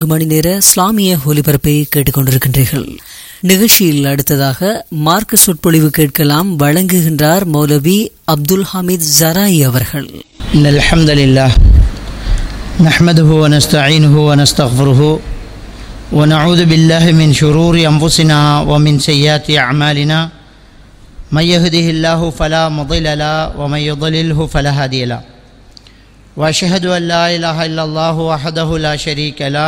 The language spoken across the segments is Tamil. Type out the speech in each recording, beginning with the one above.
மணி நேர இஸ்லாமிய ஒலிபரப்பை கேட்டுக்கொண்டிருக்கின்றீர்கள் நிகழ்ச்சியில் அடுத்ததாக மார்க்க சொற்பொழிவு கேட்கலாம் வழங்குகின்றார் மௌலவி அப்துல் ஹமீத் ஜராய் அவர்கள் إن الحمد لله نحمده ونستعينه ونستغفره ونعوذ بالله من شرور أنفسنا ومن سيئات أعمالنا من يهده الله فلا مضل له ومن يضلله فلا هادي له وأشهد أن لا إله إلا الله وحده لا شريك له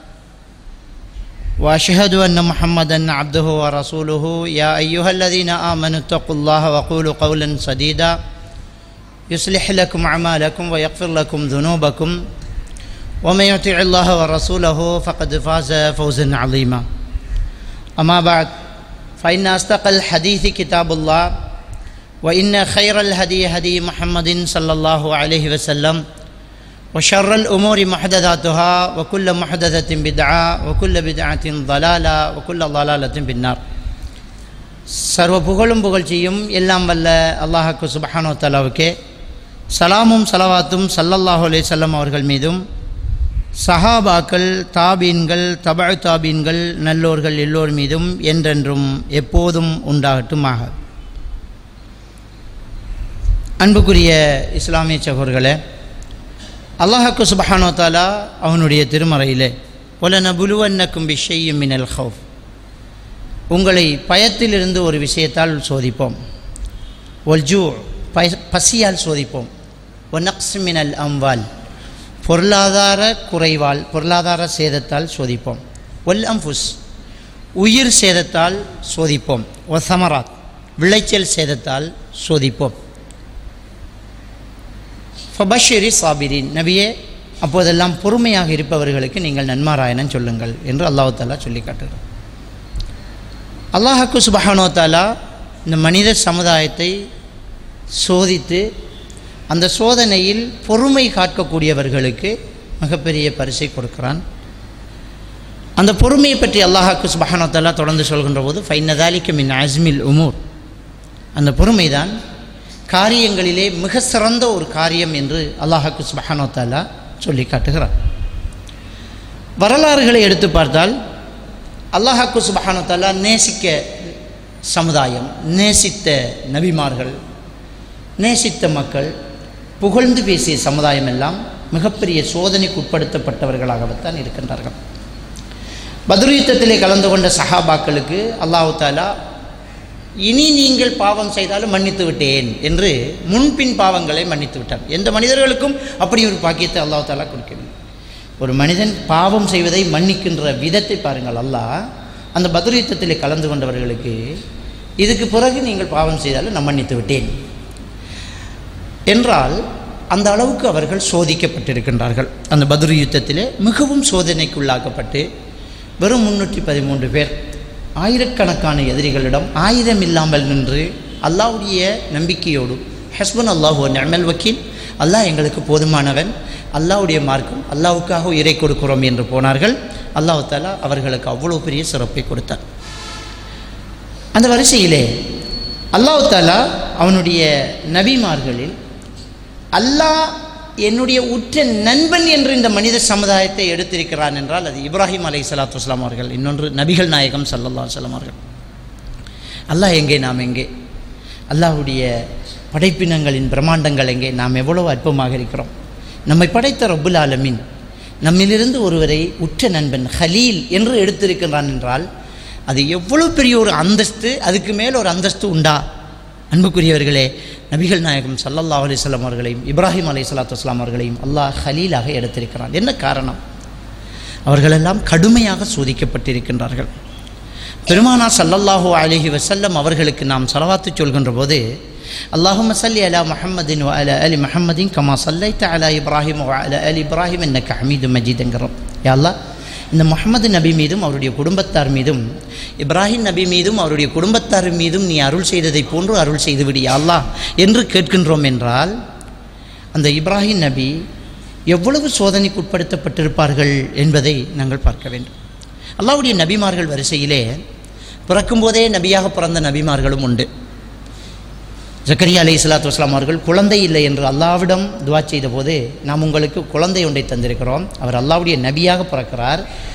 وأشهد أن محمدا عبده ورسوله يا أيها الذين آمنوا اتقوا الله وقولوا قولا سديدا يصلح لكم أعمالكم ويغفر لكم ذنوبكم ومن يطع الله ورسوله فقد فاز فوزا عظيما أما بعد فإن أصدق الحديث كتاب الله وإن خير الهدي هدي محمد صلى الله عليه وسلم وشر الأمور محدثاتها وكل محدثة بدعة وكل بدعة ضلالة وكل ضلالة في النار சர்வ புகழும் புகழ்ச்சியும் எல்லாம் வல்ல அல்லாஹாக்கு சுபஹானோ தலாவுக்கே சலாமும் சலவாத்தும் சல்லல்லாஹு அலைஹி வஸல்லம் அவர்கள் மீதும் சஹாபாக்கள் தாபீன்கள் தபா தாபீன்கள் நல்லோர்கள் எல்லோர் மீதும் என்றென்றும் எப்போதும் உண்டாகட்டுமாக அன்புக்குரிய இஸ்லாமிய சகோர்களே அல்லாஹாக்கு சுபஹானோ தாலா அவனுடைய திருமறையிலே ஒல நபுலுவன்னக்கும் பிஷையும் மினல் ஹவுஃப் உங்களை பயத்திலிருந்து ஒரு விஷயத்தால் சோதிப்போம் ஒல்ஜூ பய பசியால் சோதிப்போம் ஒனக்ஸ்மினல் அம்வால் பொருளாதார குறைவால் பொருளாதார சேதத்தால் சோதிப்போம் ஒல் அம்புஸ் உயிர் சேதத்தால் சோதிப்போம் ஒ சமராத் விளைச்சல் சேதத்தால் சோதிப்போம் ஃபபஷிரி சாபிரின் நபியே அப்போதெல்லாம் பொறுமையாக இருப்பவர்களுக்கு நீங்கள் நன்மாராயணம் சொல்லுங்கள் என்று அல்லாஹு தாலா சொல்லி காட்டுகிறார் அல்லாஹாக்கு சுபஹானோ தாலா இந்த மனித சமுதாயத்தை சோதித்து அந்த சோதனையில் பொறுமை காக்கக்கூடியவர்களுக்கு மிகப்பெரிய பரிசை கொடுக்கிறான் அந்த பொறுமையை பற்றி அல்லாஹாக்கு சுபஹானோ தாலா தொடர்ந்து சொல்கின்ற போது ஃபைனதாலிக்கு மின் அஸ்மில் உமூர் அந்த பொறுமை தான் காரியங்களிலே மிக சிறந்த ஒரு காரியம் என்று அல்லாஹாக்கு சுபஹானோ தாலா சொல்லி காட்டுகிறார் வரலாறுகளை எடுத்து பார்த்தால் அல்லாஹாக்கு சுபஹானத்தாலா நேசிக்க சமுதாயம் நேசித்த நபிமார்கள் நேசித்த மக்கள் புகழ்ந்து பேசிய சமுதாயம் எல்லாம் மிகப்பெரிய சோதனைக்கு உட்படுத்தப்பட்டவர்களாகத்தான் இருக்கின்றார்கள் பத்ரு யுத்தத்திலே கலந்து கொண்ட சஹாபாக்களுக்கு அல்லாஹு தாலா இனி நீங்கள் பாவம் செய்தாலும் மன்னித்து விட்டேன் என்று முன்பின் பாவங்களை மன்னித்து விட்டார் எந்த மனிதர்களுக்கும் அப்படி ஒரு பாக்கியத்தை அல்லாஹு தாலா கொடுக்கவில்லை ஒரு மனிதன் பாவம் செய்வதை மன்னிக்கின்ற விதத்தை பாருங்கள் அல்லாஹ் அந்த பத்ரு யுத்தத்தில் கலந்து கொண்டவர்களுக்கு இதுக்கு பிறகு நீங்கள் பாவம் செய்தாலும் நான் மன்னித்து விட்டேன் என்றால் அந்த அளவுக்கு அவர்கள் சோதிக்கப்பட்டிருக்கின்றார்கள் அந்த பத்ரு யுத்தத்திலே மிகவும் சோதனைக்குள்ளாக்கப்பட்டு வெறும் முன்னூற்றி பதிமூன்று பேர் ஆயிரக்கணக்கான எதிரிகளிடம் ஆயுதம் இல்லாமல் நின்று அல்லாவுடைய நம்பிக்கையோடு ஹஸ்பன் அல்லாஹு நெமல் வக்கீல் அல்லாஹ் எங்களுக்கு போதுமானவன் அல்லாவுடைய மார்க்கம் அல்லாவுக்காக உயிரை கொடுக்கிறோம் என்று போனார்கள் அல்லாஹு தாலா அவர்களுக்கு அவ்வளோ பெரிய சிறப்பை கொடுத்தார் அந்த வரிசையிலே அல்லாஹு தாலா அவனுடைய நபிமார்களில் அல்லாஹ் என்னுடைய உற்ற நண்பன் என்று இந்த மனித சமுதாயத்தை எடுத்திருக்கிறான் என்றால் அது இப்ராஹிம் அலை சலாத்து வஸ்லாம் அவர்கள் இன்னொன்று நபிகள் நாயகம் சல்லல்லா சலாம் அவர்கள் அல்லாஹ் எங்கே நாம் எங்கே அல்லாஹுடைய படைப்பினங்களின் பிரம்மாண்டங்கள் எங்கே நாம் எவ்வளவு அற்பமாக இருக்கிறோம் நம்மை படைத்த ரப்புல் ஆலமின் நம்மிலிருந்து ஒருவரை உற்ற நண்பன் ஹலீல் என்று எடுத்திருக்கிறான் என்றால் அது எவ்வளோ பெரிய ஒரு அந்தஸ்து அதுக்கு மேல் ஒரு அந்தஸ்து உண்டா அன்புக்குரியவர்களே நபிகள் நாயகம் சல்லல்லா அலிஸ்லாம் அவர்களையும் இப்ராஹிம் அலி சலாத்து வஸ்லாம் அவர்களையும் அல்லாஹ் ஹலீலாக எடுத்திருக்கிறான் என்ன காரணம் அவர்களெல்லாம் கடுமையாக சோதிக்கப்பட்டிருக்கின்றார்கள் பெருமானா சல்லல்லாஹு அலிஹி வசல்லம் அவர்களுக்கு நாம் சலவாத்து சொல்கின்ற போது اللهم صل على محمد وعلى ال محمد كما صليت على ابراهيم وعلى ال ابراهيم انك حميد مجيد என்கிறோம் யா அல்லாஹ் இந்த முகமது நபி மீதும் அவருடைய குடும்பத்தார் மீதும் இப்ராஹிம் நபி மீதும் அவருடைய குடும்பத்தார் மீதும் நீ அருள் செய்ததைப் போன்று அருள் செய்து விடு யா அல்லாஹ் என்று கேட்கின்றோம் என்றால் அந்த இப்ராஹிம் நபி எவ்வளவு சோதனைக்கு உட்படுத்தப்பட்டிருப்பார்கள் என்பதை நாங்கள் பார்க்க வேண்டும் அல்லாவுடைய நபிமார்கள் வரிசையிலே பிறக்கும்போதே நபியாக பிறந்த நபிமார்களும் உண்டு ஜக்கரியா அலை இஸ்லாத்து வஸ்லாம் அவர்கள் குழந்தை இல்லை என்று அல்லாவிடம் துவா செய்த போது நாம் உங்களுக்கு குழந்தை ஒன்றை தந்திருக்கிறோம் அவர் அல்லாவுடைய நபியாக பிறக்கிறார்